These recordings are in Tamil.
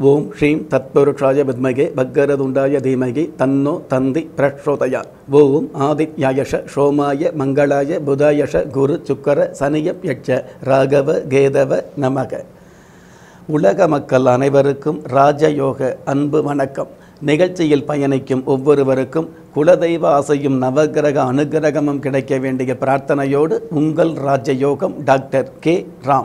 ஓம் ஸ்ரீம் தத்புருஷாய வித்மகே பக்கரதுண்டாய தீமகி தன்னோ தந்தி பிரச்சோதயா ஓம் ஆதித்யாயஷ சோமாய மங்களாய புதாயஷ குரு சுக்கர சனியப் யட்ச ராகவ கேதவ நமக உலக மக்கள் அனைவருக்கும் ராஜயோக அன்பு வணக்கம் நிகழ்ச்சியில் பயணிக்கும் ஒவ்வொருவருக்கும் குலதெய்வ ஆசையும் நவகிரக அனுகிரகமும் கிடைக்க வேண்டிய பிரார்த்தனையோடு உங்கள் ராஜயோகம் டாக்டர் கே ராம்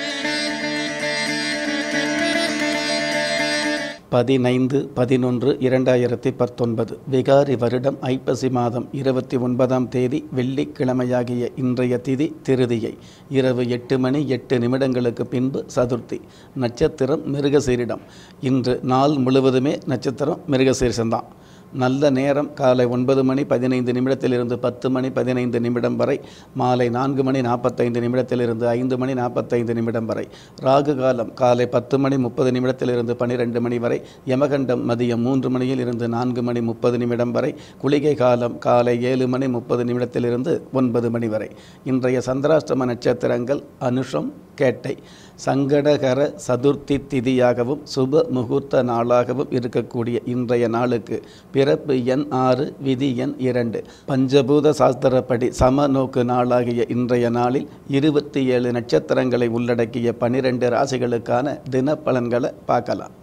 பதினைந்து பதினொன்று இரண்டாயிரத்தி பத்தொன்பது விகாரி வருடம் ஐப்பசி மாதம் இருபத்தி ஒன்பதாம் தேதி வெள்ளிக்கிழமையாகிய இன்றைய திதி திருதியை இரவு எட்டு மணி எட்டு நிமிடங்களுக்கு பின்பு சதுர்த்தி நட்சத்திரம் மிருகசீரிடம் இன்று நாள் முழுவதுமே நட்சத்திரம் மிருகசீரிசம்தான் நல்ல நேரம் காலை ஒன்பது மணி பதினைந்து நிமிடத்திலிருந்து பத்து மணி பதினைந்து நிமிடம் வரை மாலை நான்கு மணி நாற்பத்தைந்து நிமிடத்திலிருந்து ஐந்து மணி நாற்பத்தைந்து நிமிடம் வரை ராகு காலம் காலை பத்து மணி முப்பது நிமிடத்திலிருந்து பன்னிரெண்டு மணி வரை யமகண்டம் மதியம் மூன்று மணியில் இருந்து நான்கு மணி முப்பது நிமிடம் வரை குளிகை காலம் காலை ஏழு மணி முப்பது நிமிடத்திலிருந்து ஒன்பது மணி வரை இன்றைய சந்திராஷ்டம நட்சத்திரங்கள் அனுஷம் கேட்டை சங்கடகர சதுர்த்தி திதியாகவும் சுப முகூர்த்த நாளாகவும் இருக்கக்கூடிய இன்றைய நாளுக்கு பிறப்பு எண் ஆறு விதி எண் இரண்டு பஞ்சபூத சாஸ்திரப்படி சம நோக்கு நாளாகிய இன்றைய நாளில் இருபத்தி ஏழு நட்சத்திரங்களை உள்ளடக்கிய பனிரெண்டு ராசிகளுக்கான தினப்பலன்களை பார்க்கலாம்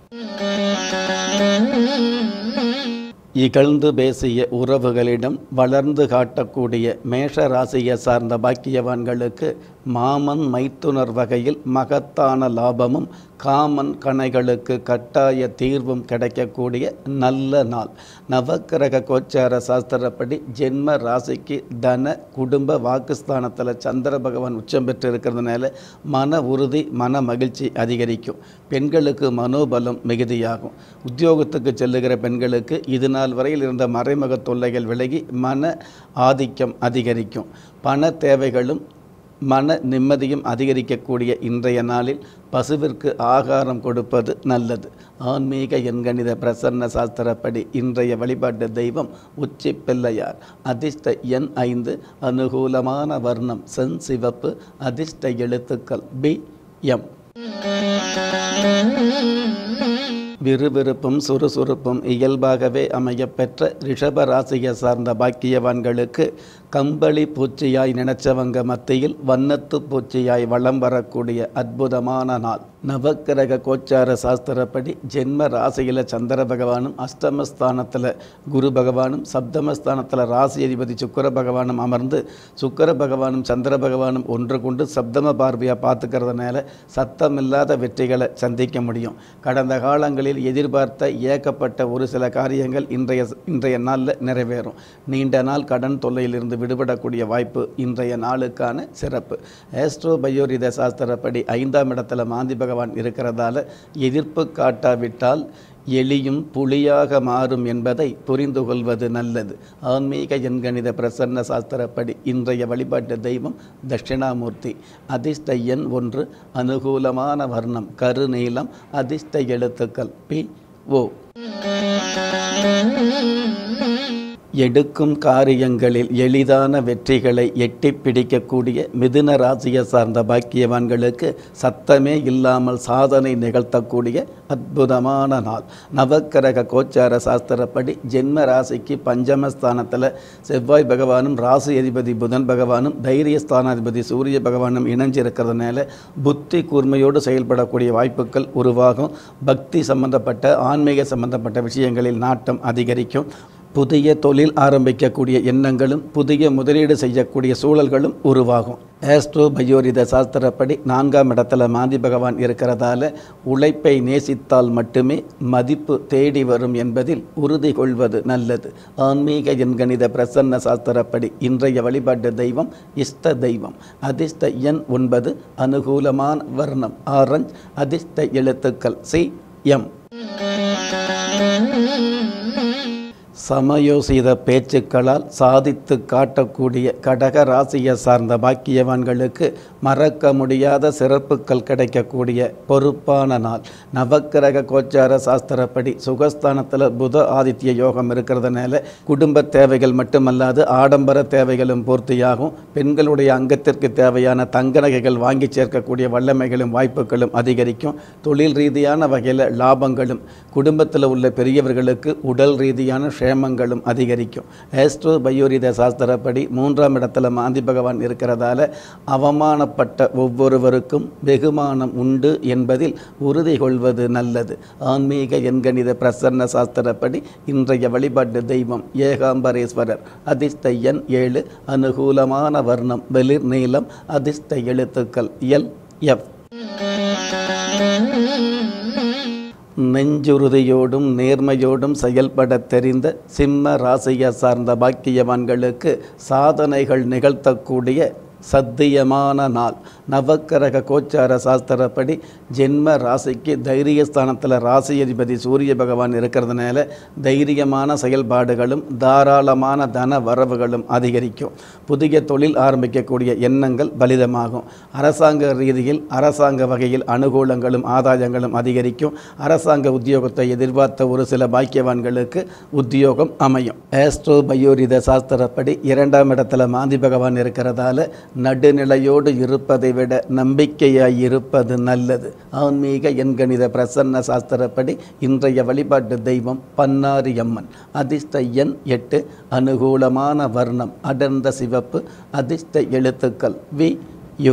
இகழ்ந்து பேசிய உறவுகளிடம் வளர்ந்து காட்டக்கூடிய மேஷ ராசியை சார்ந்த பாக்கியவான்களுக்கு மாமன் மைத்துனர் வகையில் மகத்தான லாபமும் காமன் கணைகளுக்கு கட்டாய தீர்வும் கிடைக்கக்கூடிய நல்ல நாள் நவக்கிரக கோச்சார சாஸ்திரப்படி ஜென்ம ராசிக்கு தன குடும்ப வாக்குஸ்தானத்தில் சந்திர பகவான் உச்சம் பெற்று இருக்கிறதுனால மன உறுதி மன மகிழ்ச்சி அதிகரிக்கும் பெண்களுக்கு மனோபலம் மிகுதியாகும் உத்தியோகத்துக்கு செல்லுகிற பெண்களுக்கு இது நாள் வரையில் இருந்த மறைமுக தொல்லைகள் விலகி மன ஆதிக்கம் அதிகரிக்கும் பண தேவைகளும் மன நிம்மதியும் அதிகரிக்கக்கூடிய இன்றைய நாளில் பசுவிற்கு ஆகாரம் கொடுப்பது நல்லது ஆன்மீக எண்கணித பிரசன்ன சாஸ்திரப்படி இன்றைய வழிபாட்டு தெய்வம் உச்சி பிள்ளையார் அதிர்ஷ்ட எண் ஐந்து அனுகூலமான வர்ணம் சென் சிவப்பு அதிர்ஷ்ட எழுத்துக்கள் பி எம் விறுவிறுப்பும் சுறுசுறுப்பும் இயல்பாகவே அமையப்பெற்ற ரிஷப ராசியை சார்ந்த பாக்கியவான்களுக்கு கம்பளி பூச்சியாய் நினைச்சவங்க மத்தியில் வண்ணத்து பூச்சியாய் வளம் வரக்கூடிய அற்புதமான நாள் நவக்கிரக கோச்சார சாஸ்திரப்படி ஜென்ம ராசியில் சந்திர பகவானும் அஷ்டமஸ்தானத்தில் குரு பகவானும் சப்தமஸ்தானத்தில் ராசி அதிபதி சுக்கர பகவானும் அமர்ந்து சுக்கர பகவானும் சந்திர பகவானும் ஒன்று கொண்டு சப்தம பார்வையாக பார்த்துக்கிறதுனால சத்தமில்லாத வெற்றிகளை சந்திக்க முடியும் கடந்த காலங்களில் எதிர்பார்த்த ஏக்கப்பட்ட ஒரு சில காரியங்கள் இன்றைய இன்றைய நாளில் நிறைவேறும் நீண்ட நாள் கடன் தொல்லையிலிருந்து விடுபடக்கூடிய வாய்ப்பு இன்றைய நாளுக்கான சிறப்பு ஆஸ்ட்ரோ பயோரித சாஸ்திரப்படி ஐந்தாம் இடத்துல மாந்தி பகவான் இருக்கிறதால எதிர்ப்பு காட்டாவிட்டால் எளியும் புலியாக மாறும் என்பதை புரிந்து கொள்வது நல்லது ஆன்மீக எண்கணித பிரசன்ன சாஸ்திரப்படி இன்றைய வழிபாட்டு தெய்வம் தட்சிணாமூர்த்தி அதிர்ஷ்ட எண் ஒன்று அனுகூலமான வர்ணம் கருநீலம் அதிர்ஷ்ட எழுத்துக்கள் பி ஓ எடுக்கும் காரியங்களில் எளிதான வெற்றிகளை எட்டி பிடிக்கக்கூடிய மிதுன ராசியை சார்ந்த பாக்கியவான்களுக்கு சத்தமே இல்லாமல் சாதனை நிகழ்த்தக்கூடிய அற்புதமான நாள் நவக்கிரக கோச்சார சாஸ்திரப்படி ஜென்ம ராசிக்கு பஞ்சமஸ்தானத்தில் செவ்வாய் பகவானும் ராசி அதிபதி புதன் பகவானும் தைரியஸ்தானாதிபதி சூரிய பகவானும் இணைஞ்சிருக்கிறதுனால புத்தி கூர்மையோடு செயல்படக்கூடிய வாய்ப்புகள் உருவாகும் பக்தி சம்பந்தப்பட்ட ஆன்மீக சம்பந்தப்பட்ட விஷயங்களில் நாட்டம் அதிகரிக்கும் புதிய தொழில் ஆரம்பிக்கக்கூடிய எண்ணங்களும் புதிய முதலீடு செய்யக்கூடிய சூழல்களும் உருவாகும் ஆஸ்ட்ரோ பயோரித சாஸ்திரப்படி நான்காம் இடத்துல மாந்தி பகவான் இருக்கிறதால உழைப்பை நேசித்தால் மட்டுமே மதிப்பு தேடி வரும் என்பதில் உறுதி கொள்வது நல்லது ஆன்மீக எண்கணித பிரசன்ன சாஸ்திரப்படி இன்றைய வழிபாட்டு தெய்வம் இஷ்ட தெய்வம் அதிர்ஷ்ட எண் ஒன்பது அனுகூலமான வர்ணம் ஆரஞ்ச் அதிர்ஷ்ட எழுத்துக்கள் சி எம் சமயோசித பேச்சுக்களால் சாதித்து காட்டக்கூடிய கடக ராசியை சார்ந்த பாக்கியவான்களுக்கு மறக்க முடியாத சிறப்புகள் கிடைக்கக்கூடிய பொறுப்பான நாள் நவக்கிரக கோச்சார சாஸ்திரப்படி சுகஸ்தானத்தில் புத ஆதித்ய யோகம் இருக்கிறதுனால குடும்ப தேவைகள் மட்டுமல்லாது ஆடம்பர தேவைகளும் பூர்த்தியாகும் பெண்களுடைய அங்கத்திற்கு தேவையான தங்க நகைகள் வாங்கி சேர்க்கக்கூடிய வல்லமைகளும் வாய்ப்புகளும் அதிகரிக்கும் தொழில் ரீதியான வகையில் லாபங்களும் குடும்பத்தில் உள்ள பெரியவர்களுக்கு உடல் ரீதியான க்ஷேமங்களும் அதிகரிக்கும் ஆஸ்ட்ரோ பயோரித சாஸ்திரப்படி மூன்றாம் இடத்துல மாந்தி பகவான் இருக்கிறதால அவமானப்பட்ட ஒவ்வொருவருக்கும் வெகுமானம் உண்டு என்பதில் உறுதி கொள்வது நல்லது ஆன்மீக எண்கணித பிரசன்ன சாஸ்திரப்படி இன்றைய வழிபாட்டு தெய்வம் ஏகாம்பரேஸ்வரர் அதிர்ஷ்ட எண் ஏழு அனுகூலமான வர்ணம் வெளிர் நீளம் அதிர்ஷ்ட எழுத்துக்கள் எல் எஃப் நெஞ்சுறுதியோடும் நேர்மையோடும் செயல்பட தெரிந்த சிம்ம ராசியை சார்ந்த பாக்கியவான்களுக்கு சாதனைகள் நிகழ்த்தக்கூடிய சத்தியமான நாள் நவக்கிரக கோச்சார சாஸ்திரப்படி ஜென்ம ராசிக்கு தைரியஸ்தானத்தில் ராசி அதிபதி சூரிய பகவான் இருக்கிறதுனால தைரியமான செயல்பாடுகளும் தாராளமான தன வரவுகளும் அதிகரிக்கும் புதிய தொழில் ஆரம்பிக்கக்கூடிய எண்ணங்கள் பலிதமாகும் அரசாங்க ரீதியில் அரசாங்க வகையில் அனுகூலங்களும் ஆதாயங்களும் அதிகரிக்கும் அரசாங்க உத்தியோகத்தை எதிர்பார்த்த ஒரு சில பாக்கியவான்களுக்கு உத்தியோகம் அமையும் ஆஸ்ட்ரோ பயோரித சாஸ்திரப்படி இரண்டாம் இடத்துல மாந்தி பகவான் இருக்கிறதால நடுநிலையோடு இருப்பதை விட நம்பிக்கையாய் இருப்பது நல்லது ஆன்மீக எண்கணித பிரசன்ன சாஸ்திரப்படி இன்றைய வழிபாட்டு தெய்வம் பன்னாரி அம்மன் அதிர்ஷ்ட எண் எட்டு அனுகூலமான வர்ணம் அடர்ந்த சிவப்பு அதிர்ஷ்ட எழுத்துக்கள் வி யு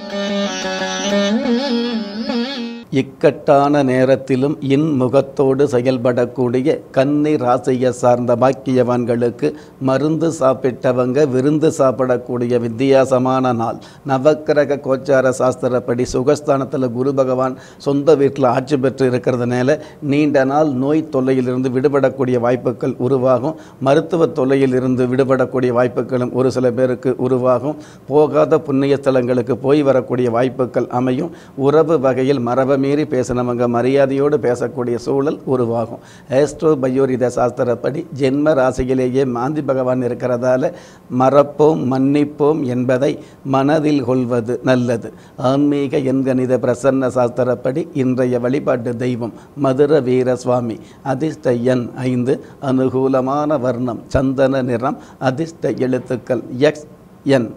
இக்கட்டான நேரத்திலும் இன்முகத்தோடு செயல்படக்கூடிய கன்னி ராசியை சார்ந்த பாக்கியவான்களுக்கு மருந்து சாப்பிட்டவங்க விருந்து சாப்பிடக்கூடிய வித்தியாசமான நாள் நவக்கிரக கோச்சார சாஸ்திரப்படி சுகஸ்தானத்தில் குரு பகவான் சொந்த வீட்டில் ஆட்சி பெற்று இருக்கிறதுனால நீண்ட நாள் நோய் தொல்லையிலிருந்து விடுபடக்கூடிய வாய்ப்புகள் உருவாகும் மருத்துவ தொல்லையில் இருந்து விடுபடக்கூடிய வாய்ப்புகளும் ஒரு சில பேருக்கு உருவாகும் போகாத புண்ணிய ஸ்தலங்களுக்கு போய் வரக்கூடிய வாய்ப்புகள் அமையும் உறவு வகையில் மரப மீறி பேசினவங்க மரியாதையோடு பேசக்கூடிய சூழல் உருவாகும் ஆஸ்ட்ரோ பயோரித சாஸ்திரப்படி ஜென்ம ராசியிலேயே மாந்தி பகவான் இருக்கிறதால மறப்போம் மன்னிப்போம் என்பதை மனதில் கொள்வது நல்லது ஆன்மீக எண்கணித பிரசன்ன சாஸ்திரப்படி இன்றைய வழிபாட்டு தெய்வம் மதுர வீர சுவாமி அதிர்ஷ்ட எண் ஐந்து அனுகூலமான வர்ணம் சந்தன நிறம் அதிர்ஷ்ட எழுத்துக்கள் எக்ஸ் என்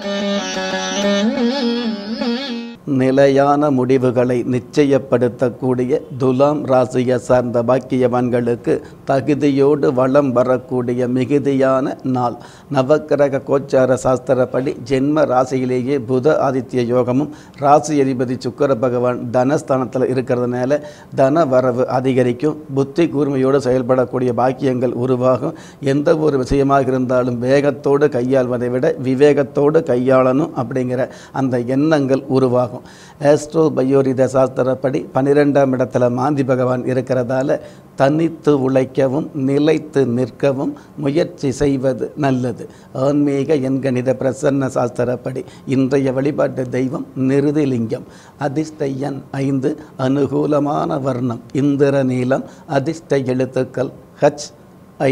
நிலையான முடிவுகளை நிச்சயப்படுத்தக்கூடிய துலாம் ராசியை சார்ந்த பாக்கியவான்களுக்கு தகுதியோடு வளம் வரக்கூடிய மிகுதியான நாள் நவக்கிரக கோச்சார சாஸ்திரப்படி ஜென்ம ராசியிலேயே புத ஆதித்ய யோகமும் ராசி அதிபதி சுக்கர பகவான் தனஸ்தானத்தில் இருக்கிறதுனால தன வரவு அதிகரிக்கும் புத்தி கூர்மையோடு செயல்படக்கூடிய பாக்கியங்கள் உருவாகும் எந்த ஒரு விஷயமாக இருந்தாலும் வேகத்தோடு கையாள்வதை விட விவேகத்தோடு கையாளணும் அப்படிங்கிற அந்த எண்ணங்கள் உருவாகும் ஆஸ்ட்ரோ பயோரித சாஸ்திரப்படி பன்னிரெண்டாம் இடத்துல மாந்தி பகவான் இருக்கிறதால தனித்து உழைக்கவும் நிலைத்து நிற்கவும் முயற்சி செய்வது நல்லது ஆன்மீக எண்கணித பிரசன்ன சாஸ்திரப்படி இன்றைய வழிபாட்டு தெய்வம் நிருதிலிங்கம் அதிர்ஷ்ட எண் ஐந்து அனுகூலமான வர்ணம் இந்திர நீலம் அதிர்ஷ்ட எழுத்துக்கள் ஹச் ஐ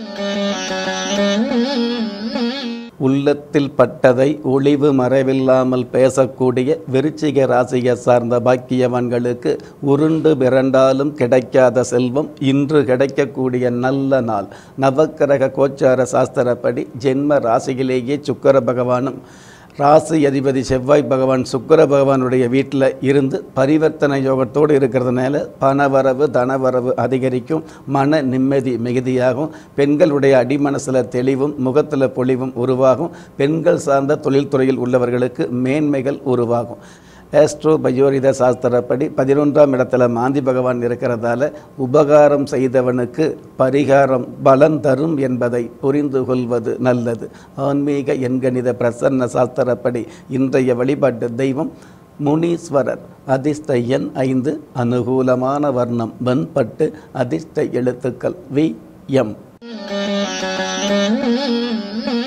உள்ளத்தில் பட்டதை ஒளிவு மறைவில்லாமல் பேசக்கூடிய விருச்சிக ராசியை சார்ந்த பாக்கியவான்களுக்கு உருண்டு பிறண்டாலும் கிடைக்காத செல்வம் இன்று கிடைக்கக்கூடிய நல்ல நாள் நவக்கிரக கோச்சார சாஸ்திரப்படி ஜென்ம ராசியிலேயே சுக்கர பகவானும் ராசி அதிபதி செவ்வாய் பகவான் சுக்கர பகவானுடைய வீட்டில் இருந்து பரிவர்த்தனை யோகத்தோடு இருக்கிறதுனால பணவரவு தனவரவு அதிகரிக்கும் மன நிம்மதி மிகுதியாகும் பெண்களுடைய அடிமனசில் தெளிவும் முகத்தில் பொலிவும் உருவாகும் பெண்கள் சார்ந்த தொழில்துறையில் உள்ளவர்களுக்கு மேன்மைகள் உருவாகும் ஆஸ்ட்ரோ பயோரித சாஸ்திரப்படி பதினொன்றாம் இடத்துல மாந்தி பகவான் இருக்கிறதால உபகாரம் செய்தவனுக்கு பரிகாரம் பலன் தரும் என்பதை புரிந்து கொள்வது நல்லது ஆன்மீக எண்கணித பிரசன்ன சாஸ்திரப்படி இன்றைய வழிபாட்டு தெய்வம் முனீஸ்வரர் அதிர்ஷ்ட எண் ஐந்து அனுகூலமான வர்ணம் வெண்பட்டு அதிர்ஷ்ட எழுத்துக்கள் வி எம்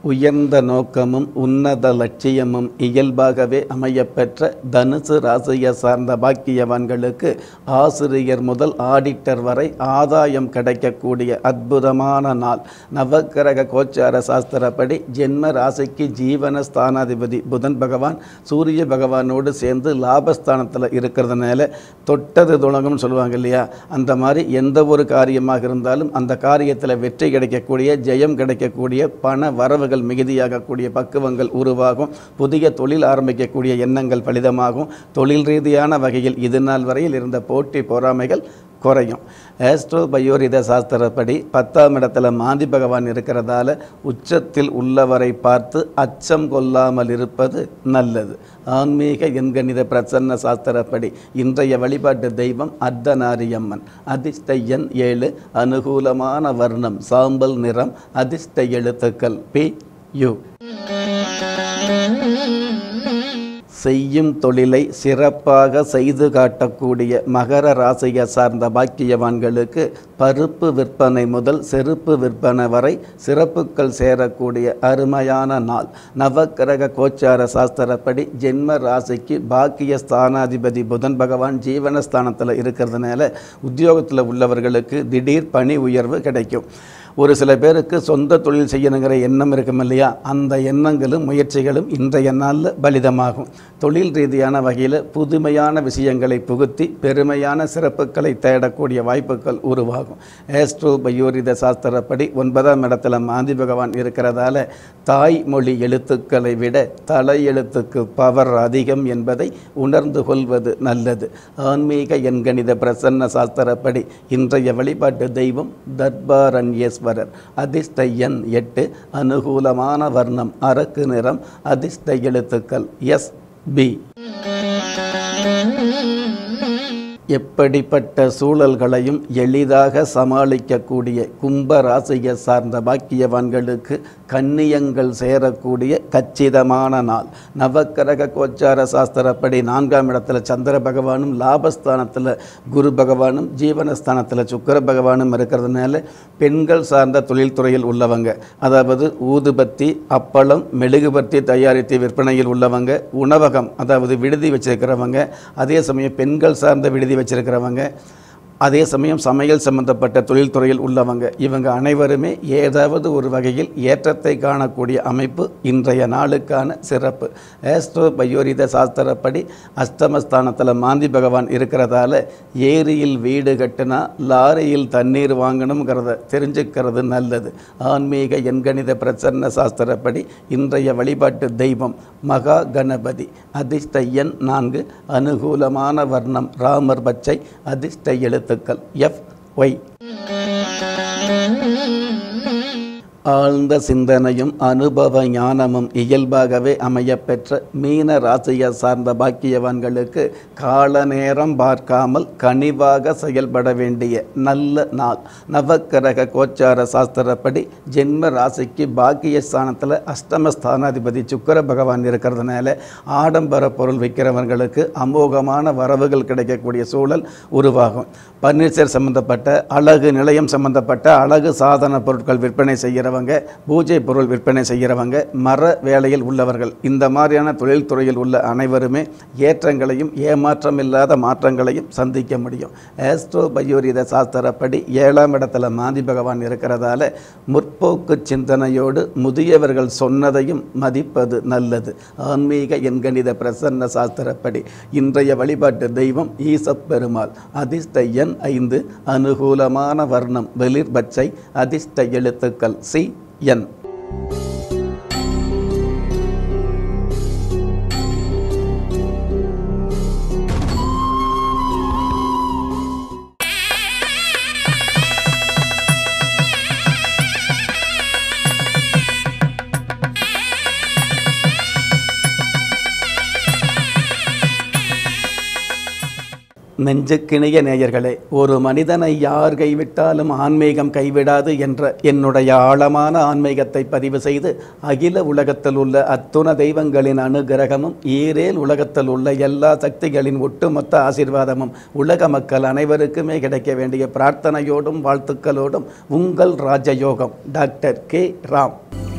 உயர்ந்த நோக்கமும் உன்னத லட்சியமும் இயல்பாகவே அமையப்பெற்ற தனுசு ராசியை சார்ந்த பாக்கியவான்களுக்கு ஆசிரியர் முதல் ஆடிட்டர் வரை ஆதாயம் கிடைக்கக்கூடிய அற்புதமான நாள் நவக்கிரக கோச்சார சாஸ்திரப்படி ஜென்ம ராசிக்கு ஜீவன ஸ்தானாதிபதி புதன் பகவான் சூரிய பகவானோடு சேர்ந்து லாபஸ்தானத்தில் இருக்கிறதுனால தொட்டது துணங்கும்னு சொல்லுவாங்க இல்லையா அந்த மாதிரி எந்த ஒரு காரியமாக இருந்தாலும் அந்த காரியத்தில் வெற்றி கிடைக்கக்கூடிய ஜெயம் கிடைக்கக்கூடிய பண வரவுகள் மிகுதியாகக்கூடிய பக்குவங்கள் உருவாகும் புதிய தொழில் ஆரம்பிக்கக்கூடிய எண்ணங்கள் பலிதமாகும் தொழில் ரீதியான வகையில் இது நாள் வரையில் இருந்த போட்டி பொறாமைகள் குறையும் ஆஸ்ட்ரோ பயோரித சாஸ்திரப்படி பத்தாம் இடத்துல மாந்தி பகவான் இருக்கிறதால உச்சத்தில் உள்ளவரை பார்த்து அச்சம் கொள்ளாமல் இருப்பது நல்லது ஆன்மீக எண்கணித பிரசன்ன சாஸ்திரப்படி இன்றைய வழிபாட்டு தெய்வம் அர்த்தநாரியம்மன் அதிர்ஷ்ட எண் ஏழு அனுகூலமான வர்ணம் சாம்பல் நிறம் அதிர்ஷ்ட எழுத்துக்கள் பி யு செய்யும் தொழிலை சிறப்பாக செய்து காட்டக்கூடிய மகர ராசியை சார்ந்த பாக்கியவான்களுக்கு பருப்பு விற்பனை முதல் செருப்பு விற்பனை வரை சிறப்புகள் சேரக்கூடிய அருமையான நாள் நவக்கிரக கோச்சார சாஸ்திரப்படி ஜென்ம ராசிக்கு பாக்கிய ஸ்தானாதிபதி புதன் பகவான் ஜீவனஸ்தானத்தில் இருக்கிறதுனால உத்தியோகத்தில் உள்ளவர்களுக்கு திடீர் பணி உயர்வு கிடைக்கும் ஒரு சில பேருக்கு சொந்த தொழில் செய்யணுங்கிற எண்ணம் இருக்கும் இல்லையா அந்த எண்ணங்களும் முயற்சிகளும் இன்றைய நாளில் பலிதமாகும் தொழில் ரீதியான வகையில் புதுமையான விஷயங்களை புகுத்தி பெருமையான சிறப்புகளை தேடக்கூடிய வாய்ப்புகள் உருவாகும் ஏஸ்ட்ரோ பயோரித சாஸ்திரப்படி ஒன்பதாம் இடத்துல மாந்தி பகவான் இருக்கிறதால தாய்மொழி எழுத்துக்களை விட தலை எழுத்துக்கு பவர் அதிகம் என்பதை உணர்ந்து கொள்வது நல்லது ஆன்மீக எண்கணித பிரசன்ன சாஸ்திரப்படி இன்றைய வழிபாட்டு தெய்வம் தர்பாரண்யேஸ்வரர் அதிர்ஷ்ட எண் எட்டு அனுகூலமான வர்ணம் அரக்கு நிறம் அதிர்ஷ்ட எழுத்துக்கள் எஸ் பி எப்படிப்பட்ட சூழல்களையும் எளிதாக சமாளிக்கக்கூடிய கும்ப ராசியை சார்ந்த பாக்கியவான்களுக்கு கன்னியங்கள் சேரக்கூடிய கச்சிதமான நாள் நவக்கிரக கோச்சார சாஸ்திரப்படி நான்காம் இடத்துல சந்திர பகவானும் லாபஸ்தானத்தில் குரு பகவானும் ஜீவனஸ்தானத்தில் சுக்கர பகவானும் இருக்கிறதுனால பெண்கள் சார்ந்த தொழில்துறையில் உள்ளவங்க அதாவது ஊதுபத்தி அப்பளம் மெழுகுபத்தி தயாரித்து விற்பனையில் உள்ளவங்க உணவகம் அதாவது விடுதி வச்சிருக்கிறவங்க அதே சமயம் பெண்கள் சார்ந்த விடுதி வச்சிருக்கிறவங்க அதே சமயம் சமையல் சம்பந்தப்பட்ட தொழில்துறையில் உள்ளவங்க இவங்க அனைவருமே ஏதாவது ஒரு வகையில் ஏற்றத்தை காணக்கூடிய அமைப்பு இன்றைய நாளுக்கான சிறப்பு ஏஸ்ட்ரோ பயோரித சாஸ்திரப்படி அஷ்டமஸ்தானத்தில் மாந்தி பகவான் இருக்கிறதால ஏரியில் வீடு கட்டினா லாரியில் தண்ணீர் வாங்கணுங்கிறத தெரிஞ்சுக்கிறது நல்லது ஆன்மீக எண்கணித பிரசன்ன சாஸ்திரப்படி இன்றைய வழிபாட்டு தெய்வம் மகா கணபதி அதிர்ஷ்ட எண் நான்கு அனுகூலமான வர்ணம் ராமர் பச்சை அதிர்ஷ்ட எழுத்துக்கள் எஃப் ஒய் ஆழ்ந்த சிந்தனையும் அனுபவ ஞானமும் இயல்பாகவே அமையப்பெற்ற மீன ராசியை சார்ந்த பாக்கியவான்களுக்கு கால நேரம் பார்க்காமல் கனிவாக செயல்பட வேண்டிய நல்ல நாள் நவக்கிரக கோச்சார சாஸ்திரப்படி ஜென்ம ராசிக்கு பாக்கிய ஸ்தானத்தில் அஷ்டமஸ்தானாதிபதி சுக்கர பகவான் இருக்கிறதுனால ஆடம்பர பொருள் விற்கிறவர்களுக்கு அமோகமான வரவுகள் கிடைக்கக்கூடிய சூழல் உருவாகும் பர்னிச்சர் சம்பந்தப்பட்ட அழகு நிலையம் சம்பந்தப்பட்ட அழகு சாதன பொருட்கள் விற்பனை செய்கிறவங்க பூஜை பொருள் விற்பனை செய்கிறவங்க மர வேலையில் உள்ளவர்கள் இந்த மாதிரியான தொழில்துறையில் உள்ள அனைவருமே ஏற்றங்களையும் ஏமாற்றம் இல்லாத மாற்றங்களையும் சந்திக்க முடியும் ஆஸ்ட்ரோ பயோரித சாஸ்திரப்படி ஏழாம் இடத்துல மாந்தி பகவான் இருக்கிறதால முற்போக்கு சிந்தனையோடு முதியவர்கள் சொன்னதையும் மதிப்பது நல்லது ஆன்மீக எண்கணித பிரசன்ன சாஸ்திரப்படி இன்றைய வழிபாட்டு தெய்வம் ஈசப் பெருமாள் அதிர்ஷ்ட எண் ஐந்து அனுகூலமான வர்ணம் வெளிர் பச்சை அதிர்ஷ்ட எழுத்துக்கள் சி என் நெஞ்சுக்கிணைய நேயர்களே ஒரு மனிதனை யார் கைவிட்டாலும் ஆன்மீகம் கைவிடாது என்ற என்னுடைய ஆழமான ஆன்மீகத்தை பதிவு செய்து அகில உலகத்தில் உள்ள அத்துண தெய்வங்களின் அனுகிரகமும் ஈரேல் உலகத்தில் உள்ள எல்லா சக்திகளின் ஒட்டுமொத்த ஆசீர்வாதமும் உலக மக்கள் அனைவருக்குமே கிடைக்க வேண்டிய பிரார்த்தனையோடும் வாழ்த்துக்களோடும் உங்கள் ராஜயோகம் டாக்டர் கே ராம்